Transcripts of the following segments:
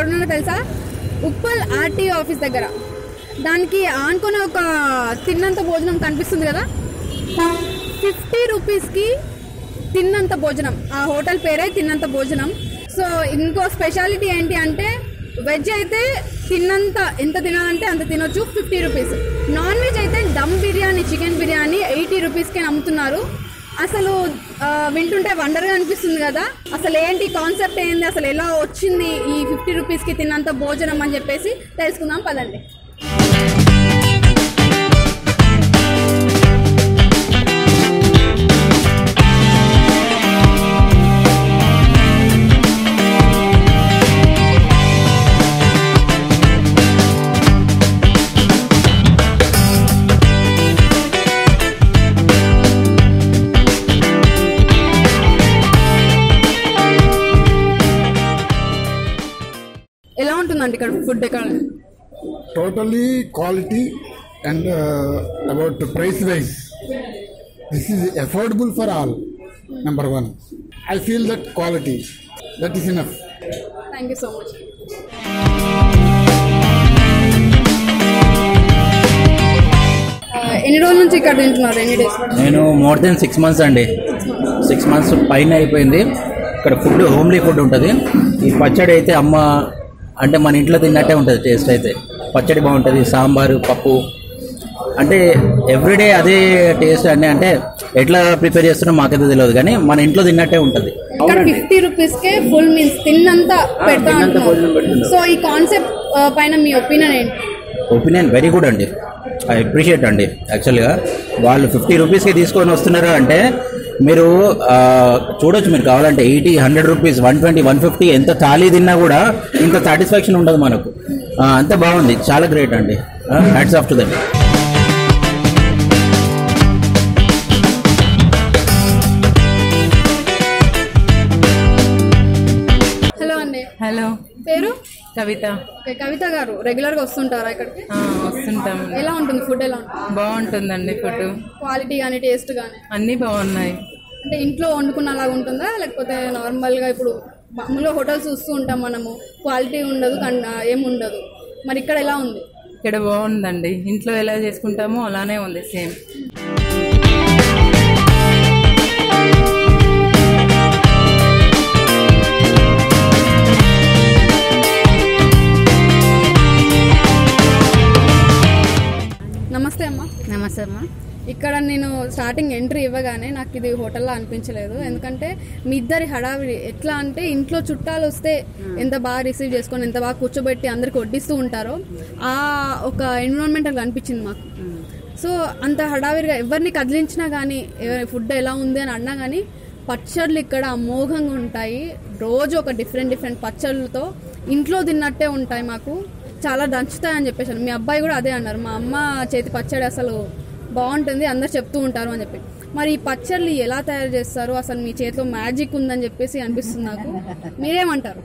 ఎక్కడున్నానో తెలుసా Uppal RT office దగ్గర దానికి ఆనుకొని ఒక తిన్నంత భోజనం కనిపిస్తుంది కదా ఫిఫ్టీ రూపీస్కి తిన్నంత భోజనం ఆ హోటల్ పేరే తిన్నంత భోజనం సో ఇంకో స్పెషాలిటీ ఏంటి అంటే వెజ్ అయితే తిన్నంత ఎంత తినాలంటే అంత తినొచ్చు ఫిఫ్టీ రూపీస్ నాన్ వెజ్ అయితే దమ్ బిర్యానీ చికెన్ బిర్యానీ ఎయిటీ రూపీస్కే అమ్ముతున్నారు అసలు ఆ, వింటుంటే వండర్గా అనిపిస్తుంది కదా అసలు ఏంటి కాన్సెప్ట్ ఏంది అసలు ఎలా వచ్చింది ఈ ఫిఫ్టీ రూపీస్కి తిన్నంత భోజనం అని చెప్పేసి తెలుసుకుందాం పదండి ఎలా ఉంటుందండి ఇక్కడ ఫుడ్ ఇక్కడ totally quality and uh, about price wise this is affordable for all number one i feel that quality that is enough thank you so much ఎన్ని రోజుల నుంచి ఇక్కడ తింటున్నారు ఎన్ని డేస్ నేను మోర్ దెన్ సిక్స్ మంత్స్ అండి six months పైన అయిపోయింది ఇక్కడ ఫుడ్ హోమ్లీ ఫుడ్ ఉంటుంది ఈ పచ్చడి అయితే అమ్మ అంటే మన ఇంట్లో తిన్నట్టే ఉంటుంది టేస్ట్ అయితే పచ్చడి బాగుంటుంది సాంబారు పప్పు అంటే ఎవ్రీడే అదే టేస్ట్ అండి అంటే ఎట్లా ప్రిపేర్ చేస్తున్నా మాకైతే తెలియదు కానీ మన ఇంట్లో తిన్నట్టే ఉంటుంది ఇక్కడ ఫిఫ్టీ రూపీస్ కే ఫుల్ మీల్స్ తిన్నంత పెడతా తిన్నంత భోజనం అంటున్నారు పెడుతున్నారు. సో ఈ కాన్సెప్ట్ పైన మీ ఒపీనియన్ ఏంటి ఒపీనియన్ వెరీ గుడ్ అండి ఐ అప్రిషియేట్ అండి యాక్చువల్గా వాళ్ళు ఫిఫ్టీ రూపీస్కి తీసుకొని వస్తున్నారు అంటే మీరు ఆ, చూడొచ్చు మీరు కావాలంటే eighty hundred rupees one twenty one fifty ఎంత థాలీ తిన్నా కూడా ఇంత సాటిస్ఫాక్షన్ ఉండదు మనకు ఆ, అంత బాగుంది చాలా గ్రేట్ అండి hats off to that hello అండి హలో పేరు కవిత ఓకే, కవిత గారు రెగ్యులర్ గా వస్తుంటారా ఇక్కడికి ఆ, వస్తుంటాం ఎలా ఉంటుంది ఫుడ్ ఎలా ఉంటుంది బాగుంటుందండి ఫుడ్ క్వాలిటీ కానీ టేస్ట్ కానీ అన్నీ బాగున్నాయి అంటే ఇంట్లో వండుకున్నలాగా ఉంటుందా లేకపోతే నార్మల్గా ఇప్పుడు మామూలుగా హోటల్స్ చూస్తూ ఉంటాం మనము క్వాలిటీ ఉండదు కన్ ఏం ఉండదు మరి ఇక్కడ ఎలా ఉంది ఇక్కడ బాగుందండి ఇంట్లో ఎలా చేసుకుంటామో అలానే ఉంది సేమ్ నమస్తే అమ్మా నమస్తే అమ్మా ఇక్కడ నేను స్టార్టింగ్ ఎంట్రీ ఇవ్వగానే నాకు ఇది హోటల్లో అనిపించలేదు ఎందుకంటే మీ ఇద్దరి హడావిడి ఎట్లా అంటే ఇంట్లో చుట్టాలు వస్తే ఎంత బాగా రిసీవ్ చేసుకొని ఎంత బాగా కూర్చోబెట్టి అందరికి వడ్డిస్తూ ఉంటారో ఆ ఒక ఎన్విరాన్మెంట్ అనిపించింది మాకు సో అంత హడావిడిగా ఎవరిని కదిలించినా కానీ ఫుడ్ ఎలా ఉంది అని అన్నా కానీ పచ్చళ్ళు ఇక్కడ అమోఘంగా ఉంటాయి రోజు ఒక డిఫరెంట్ డిఫరెంట్ పచ్చళ్ళతో ఇంట్లో తిన్నట్టే ఉంటాయి మాకు చాలా దంచుతాయని చెప్పేసాను మీ అబ్బాయి కూడా అదే అన్నారు మా అమ్మ చేతి పచ్చడి అసలు బాగుంటుంది అందరు చెప్తూ ఉంటారు అని చెప్పి మరి ఈ పచ్చళ్ళు ఎలా తయారు చేస్తారు అసలు మీ చేతిలో మ్యాజిక్ ఉందని చెప్పేసి అనిపిస్తుంది నాకు మీరేమంటారు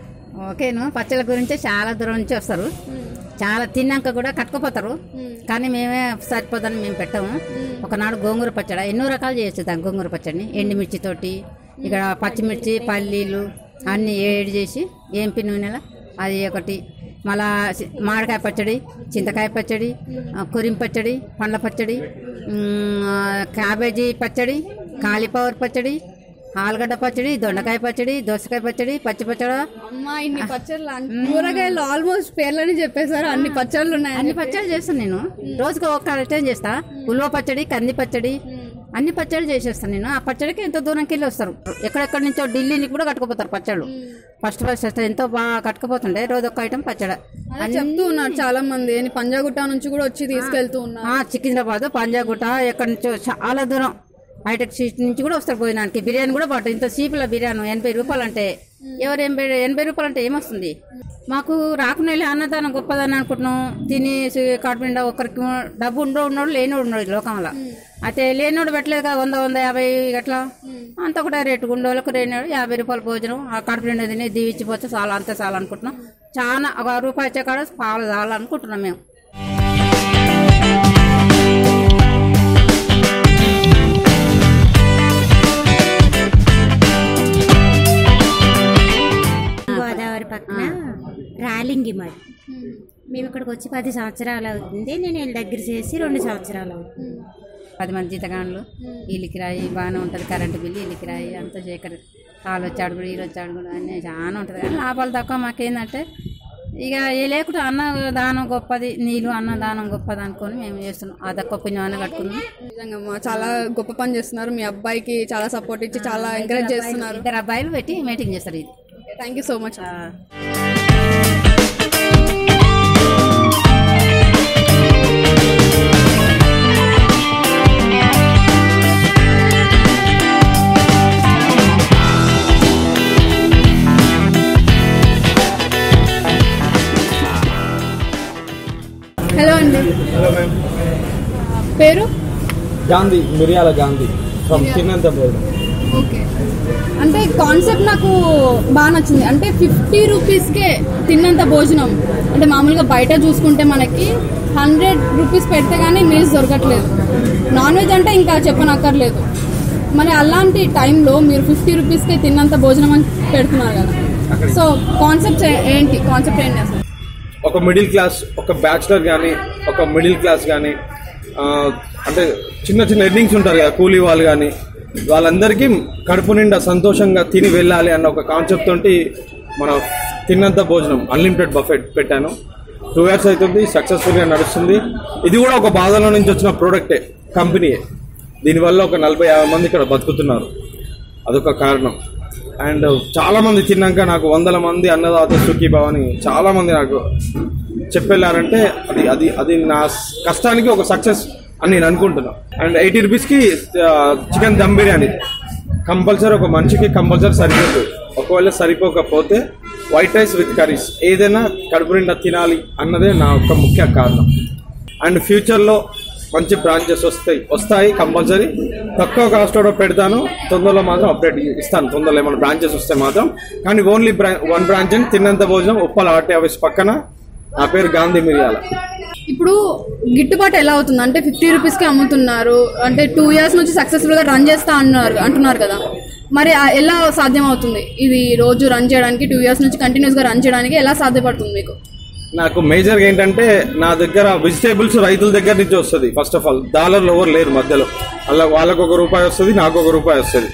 ఓకేను పచ్చళ్ళ గురించి చాలా దూరం నుంచి వస్తారు చాలా తిన్నాక కూడా కట్టుకుపోతారు కానీ మేమే సరిపోదని మేము పెట్టాము ఒకనాడు గోంగూర పచ్చడి ఎన్నో రకాలు చేయొచ్చు దాని గోంగూర పచ్చడిని ఎండుమిర్చితోటి ఇక్కడ పచ్చిమిర్చి పల్లీలు అన్నీ ఏడు చేసి ఏంపి నూనెల అది ఒకటి మళ్ళా చి- మామిడికాయ పచ్చడి చింతకాయ పచ్చడి ఆ, కొరిం పచ్చడి పండ్ల పచ్చడి ఉమ్, ఆ, క్యాబేజీ పచ్చడి కాలీఫ్లవర్ పచ్చడి ఆలుగడ్డ పచ్చడి దొండకాయ పచ్చడి దోసకాయ పచ్చడి పచ్చి పచ్చడి అమ్మా ఇన్ని పచ్చళ్ళు అన్ని- కూరగాయలు ఆల్మోస్ట్ పేర్లని చెప్పేశారు అన్ని పచ్చళ్ళు ఉన్నాయి అన్ని పచ్చడి చేస్తాను నేను రోజుకి ఒక ఐటెం చేస్తా ఉల్వ పచ్చడి కంది పచ్చడి అన్ని పచ్చడి చేసేస్తాను నేను ఆ పచ్చడికి ఎంతో దూరంకి వెళ్ళి వస్తారు ఎక్కడెక్కడి నుంచో ఢిల్లీని కూడా కట్టుకుపోతారు పచ్చళ్ళు ఫస్ట్ ఫస్ట్ ఎంతో బాగా కట్టుకుపోతుండే రోజు ఒక ఐటెం పచ్చడి అదే చెప్తూ ఉన్నారు చాలా మంది ఏంటి పంజాగుట్ట నుంచి కూడా వచ్చి తీసుకెళ్తూ ఉన్నారు ఆ, సికింద్రాబాద్ పంజాగుట్ట ఎక్కడి నుంచో చాలా దూరం హైటెక్ సీట్ నుంచి కూడా వస్తారు భోజనానికి బిర్యానీ కూడా బాగుంటుంది ఇంత చీపుల బిర్యానీ ఎనభై రూపాయలు అంటే ఎవరు ఎనభై ఎనభై రూపాయలు అంటే ఏమొస్తుంది మాకు రాకుండా అన్నదానం గొప్పదని అనుకుంటున్నాం తిని కడుపు నిండా ఒకరికి డబ్బు ఉండో ఉన్నాడు లేనోడు ఉన్నాడు ఈ లోకంలో అయితే లేనోడు పెట్టలేదు కదా వంద వంద యాభై అట్లా అంత ఒకటే రేటు గుండోళ్ళకు రేనాడు యాభై రూపాయల భోజనం ఆ కడుపు నిండా తిని దీవిచ్చిపోతే చాలా అంతే చాలా అనుకుంటున్నాం చాలా ఒక రూపాయి వచ్చే కాడ పాలు చాలనుకుంటున్నాం మేము గోదావరి పక్కన రాలింగి మాది మేము ఇక్కడికి వచ్చి పది సంవత్సరాలు అవుతుంది నేను వీళ్ళ దగ్గర చేసి రెండు సంవత్సరాలు అవుతుంది పది మంది జీతగాండ్లు వీళ్ళు కిరాయి బాగానే ఉంటుంది కరెంటు బిల్లు వీళ్ళు కిరాయి అంతా చేయకరు వాళ్ళు వచ్చాడు కూడా వీళ్ళు వచ్చాడు కూడా అన్నీ చాలా ఉంటుంది కానీ లాభాలు తక్కువ మాకేందంటే ఇక ఏ లేకుండా అన్న దానం గొప్పది నీళ్ళు అన్న దానం గొప్పది అనుకొని మేము చేస్తున్నాం ఆ తక్కువ పుణ్యమాన్ని కట్టుకున్నాం నిజంగా అమ్మా, చాలా గొప్ప పని చేస్తున్నారు మీ అబ్బాయికి చాలా సపోర్ట్ ఇచ్చి చాలా ఎంకరేజ్ చేస్తున్నారు ఇద్దరు అబ్బాయిలు పెట్టి మీటింగ్ చేస్తారు ఇది thank you so much hello అండి హలో మ్యామ్ పేరు గాంధీ మిరియాల గాంధీ ఫ్రమ్ చిన్నంతపూర్ ఓకే అంటే కాన్సెప్ట్ నాకు బాగా నచ్చింది అంటే ఫిఫ్టీ రూపీస్కే తిన్నంత భోజనం అంటే మామూలుగా బయట చూసుకుంటే మనకి హండ్రెడ్ రూపీస్ పెడితే కానీ మీల్స్ దొరకట్లేదు నాన్ వెజ్ అంటే ఇంకా చెప్పనక్కర్లేదు మరి అలాంటి టైంలో మీరు ఫిఫ్టీ రూపీస్కే తిన్నంత భోజనం అని పెడుతున్నారు కదా సో కాన్సెప్ట్ ఏంటి కాన్సెప్ట్ ఏంటి అసలు ఒక మిడిల్ క్లాస్ ఒక బ్యాచులర్ కానీ ఒక మిడిల్ క్లాస్ కానీ అంటే చిన్న చిన్న ఎర్నింగ్స్ ఉంటారు కదా కూలీ వాళ్ళు కానీ వాళ్ళందరికీ కడుపు నిండా సంతోషంగా తిని వెళ్ళాలి అన్న ఒక కాన్సెప్ట్ తోటి మన తిన్నంత భోజనం అన్లిమిటెడ్ బఫెట్ పెట్టాను టూ ఇయర్స్ అవుతుంది సక్సెస్ఫుల్గా నడుస్తుంది ఇది కూడా ఒక బాధలో నుంచి వచ్చిన ప్రోడక్టే కంపెనీయే దీనివల్ల ఒక నలభై యాభై మంది ఇక్కడ బతుకుతున్నారు అదొక కారణం అండ్ చాలా మంది తిన్నాక నాకు వందల మంది అన్నదాత సుఖీభావ్ అని చాలా మంది నాకు చెప్పెళ్ళారంటే అది అది అది నా కష్టానికి ఒక సక్సెస్ అని నేను అనుకుంటున్నా అండ్ ఎయిటీ రూపీస్కి చికెన్ దమ్ బిర్యానీ కంపల్సరీ ఒక మనిషికి కంపల్సరీ సరిపోతుంది ఒకవేళ సరిపోకపోతే వైట్ రైస్ విత్ కర్రీస్ ఏదైనా కడుపు నిండా తినాలి అన్నదే నా ఒక ముఖ్య కారణం అండ్ ఫ్యూచర్లో మంచి బ్రాంచెస్ వస్తాయి వస్తాయి కంపల్సరీ తక్కువ కాస్ట్ కూడా పెడతాను తొందరలో మాత్రం అప్డేట్ ఇస్తాను తొందరలో ఏమైనా బ్రాంచెస్ వస్తే మాత్రం కానీ ఓన్లీ బ్రా వన్ బ్రాంచ్ అని తిన్నంత భోజనం ఉప్పల ఆర్టీ ఆఫీస్ పక్కన నా పేరు గాంధీ మిరియాల ఇప్పుడు గిట్టుబాటు ఎలా అవుతుంది అంటే ఫిఫ్టీ రూపీస్కి అమ్ముతున్నారు అంటే టూ ఇయర్స్ నుంచి సక్సెస్ఫుల్గా రన్ చేస్తా అన్నారు అంటున్నారు కదా మరి ఆ ఎలా సాధ్యం అవుతుంది ఇది రోజు రన్ చేయడానికి టూ ఇయర్స్ నుంచి కంటిన్యూస్గా రన్ చేయడానికి ఎలా సాధ్యపడుతుంది మీకు నాకు మేజర్గా ఏంటంటే నా దగ్గర వెజిటేబుల్స్ రైతుల దగ్గర నుంచి వస్తుంది ఫస్ట్ ఆఫ్ ఆల్ డాలర్లు ఎవరు లేరు మధ్యలో అలా వాళ్ళకు ఒక రూపాయి వస్తుంది నాకు ఒక రూపాయి వస్తుంది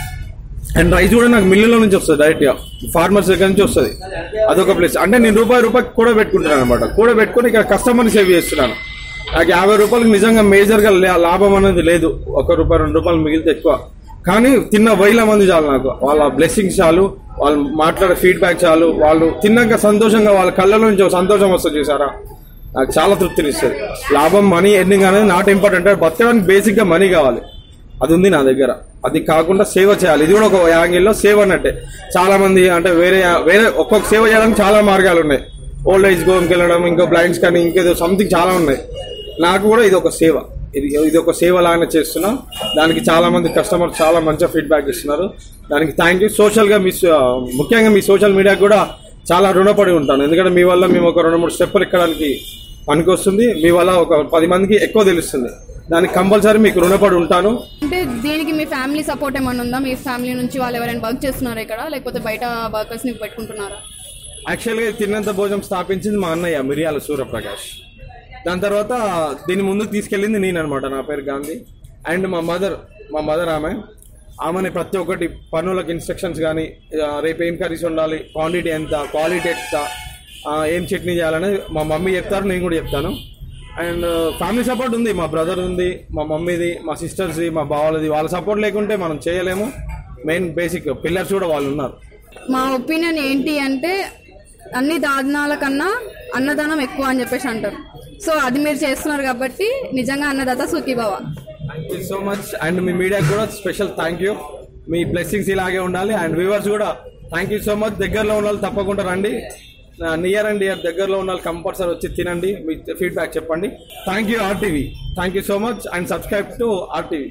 అండ్ రైస్ కూడా నాకు మిల్లులో నుంచి వస్తుంది డైరెక్ట్గా ఫార్మర్స్ దగ్గర నుంచి వస్తుంది అదొక ప్లేస్ అంటే నేను రూపాయి రూపాయి కూడా పెట్టుకుంటున్నాను అనమాట కూడా పెట్టుకుని ఇక్కడ కస్టమర్ని సేవ్ చేస్తున్నాను నాకు యాభై రూపాయలకు నిజంగా మేజర్గా లే- లాభం అనేది లేదు ఒక రూపాయి రెండు రూపాయలు మిగిలితే ఎక్కువ కానీ తిన్న వేల మంది చాలు నాకు వాళ్ళ బ్లెస్సింగ్స్ చాలు వాళ్ళు మాట్లాడే ఫీడ్బ్యాక్ చాలు వాళ్ళు తిన్నాక సంతోషంగా వాళ్ళ కళ్ళలో నుంచి ఒక సంతోషం వస్తుంది చూసారా నాకు చాలా తృప్తిని ఇస్తుంది లాభం మనీ ఎర్నింగ్ అనేది నాట్ ఇంపార్టెంట్ బతకడానికి బేసిక్గా మనీ కావాలి అది ఉంది నా దగ్గర అది కాకుండా సేవ చేయాలి ఇది కూడా ఒక యాంగిల్లో సేవ అన్నట్టే చాలా మంది అంటే వేరే వేరే ఒక్కొక్క సేవ చేయడానికి చాలా మార్గాలు ఉన్నాయి ఓల్డ్ ఏజ్ హోమ్కి వెళ్ళడం ఇంకో బ్లైండ్స్ కానీ ఇంకేదో సంథింగ్ చాలా ఉన్నాయి నాకు కూడా ఇది ఒక సేవ ఇది ఇది ఒక సేవ లాగానే చేస్తున్నా దానికి చాలా మంది కస్టమర్ చాలా మంచిగా ఫీడ్బ్యాక్ ఇస్తున్నారు దానికి థ్యాంక్ యూ సోషల్గా మీ సో- ముఖ్యంగా మీ సోషల్ మీడియాకి కూడా చాలా రుణపడి ఉంటాను ఎందుకంటే మీ వల్ల మేము ఒక రెండు మూడు స్టెప్పులు ఎక్కడానికి పనికొస్తుంది మీ వల్ల ఒక పది మందికి ఎక్కువ తెలుస్తుంది దానికి కంపల్సరీ మీకు రుణపడి ఉంటాను అంటే దీనికి మీ ఫ్యామిలీ సపోర్ట్ ఏమైనా ఉందా మీ ఫ్యామిలీ నుంచి వాళ్ళు ఎవరైనా వర్క్ చేస్తున్నారా ఇక్కడ లేకపోతే బయట వర్కర్స్ని పెట్టుకుంటున్నారా యాక్చువల్గా తిన్నంత భోజనం స్థాపించింది మా అన్నయ్య మిరియాల సూర్యప్రకాష్ దాని తర్వాత దీని ముందుకు తీసుకెళ్ళింది నేను అనమాట నా పేరు గాంధీ అండ్ మా మదర్ మా మదర్ ఆమె ఆమెని ప్రతి ఒక్కటి పనులకు ఇన్స్ట్రక్షన్స్ కానీ రేపు ఏం కర్రీస్ ఉండాలి క్వాంటిటీ ఎంత క్వాలిటీ ఎంత ఆ, ఏం చట్నీ చేయాలనేది మా మమ్మీ చెప్తారు నేను కూడా చెప్తాను అండ్ ఫ్యామిలీ సపోర్ట్ ఉంది మా బ్రదర్ ఉంది మా మమ్మీది మా సిస్టర్స్ది మా బావలది వాళ్ళ సపోర్ట్ లేకుంటే మనం చేయలేము మెయిన్ బేసిక్ పిల్లర్స్ కూడా వాళ్ళు ఉన్నారు మా ఒపీనియన్ ఏంటి అంటే అన్ని దానాల కన్నా అన్నదానం ఎక్కువ అని చెప్పేసి అంటారు సో అది మీరు చేస్తున్నారు కాబట్టి నిజంగా అన్నదాత సుఖీభావ thank you so much and మీ మీడియాకి కూడా స్పెషల్ థ్యాంక్ యూ మీ బ్లెస్సింగ్స్ ఇలాగే ఉండాలి అండ్ వ్యూవర్స్ కూడా థ్యాంక్ యూ సో మచ్ దగ్గరలో ఉన్న వాళ్ళు తప్పకుండా రండి నియర్ అండ్ ఇయర్ దగ్గరలో ఉన్న వాళ్ళు కంపల్సరీ వచ్చి తినండి మీ ఫీడ్బ్యాక్ చెప్పండి thank you RTV thank you so much and subscribe to RTV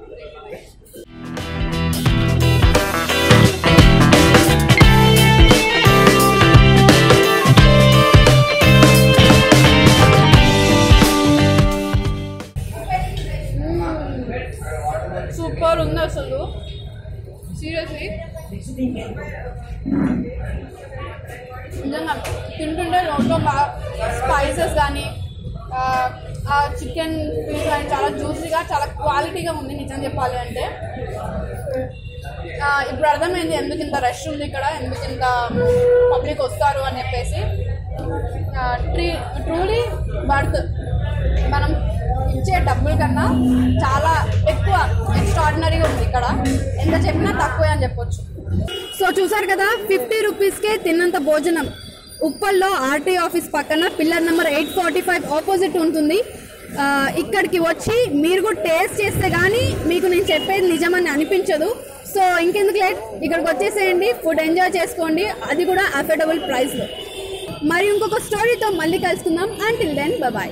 super ఉంది అసలు సీరియస్లీ నిజంగా తింటుంటే నోట్లో బాగా స్పైసెస్ కానీ ఆ చికెన్ పీస్ కానీ చాలా జ్యూసీగా చాలా క్వాలిటీగా ఉంది నిజం చెప్పాలి అంటే ఆ, ఇప్పుడు అర్థమైంది ఎందుకు ఇంత రష్ ఉంది ఇక్కడ ఎందుకు ఇంత పబ్లిక్ వస్తారు అని చెప్పేసి ట్రీ ట్రూలీ వర్త్ మనం ఇచ్చే డబ్బుల కన్నా చాలా ఎక్కువ ఎక్స్ట్రాడినరీగా ఉంది ఇక్కడ ఎంత చెప్పినా తక్కువే అని చెప్పొచ్చు సో చూసారు కదా ఫిఫ్టీ రూపీస్కే తిన్నంత భోజనం ఉప్పల్లో ఆర్టీ ఆఫీస్ పక్కన pillar number eight forty five opposite ఉంటుంది ఆ, ఇక్కడికి వచ్చి మీరు కూడా టేస్ట్ చేస్తే కానీ మీకు నేను చెప్పేది నిజమని అనిపించదు సో ఇంకెందుకు లేట్ ఇక్కడికి వచ్చేసేయండి ఫుడ్ ఎంజాయ్ చేసుకోండి అది కూడా అఫోర్డబుల్ ప్రైస్లో మరి ఇంకొక స్టోరీతో మళ్ళీ కలుసుకుందాం అంటిల్ దెన్ బాయ్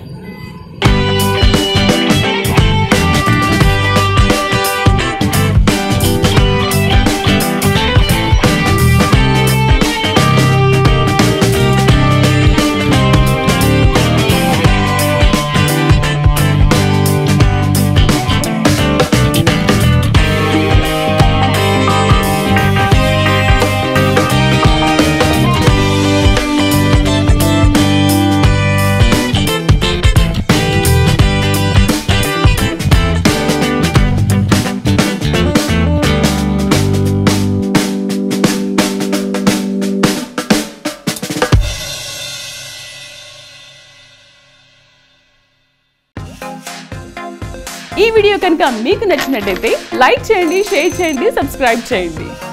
ఈ వీడియో కనుక మీకు నచ్చినట్టయితే లైక్ చేయండి షేర్ చేయండి సబ్స్క్రైబ్ చేయండి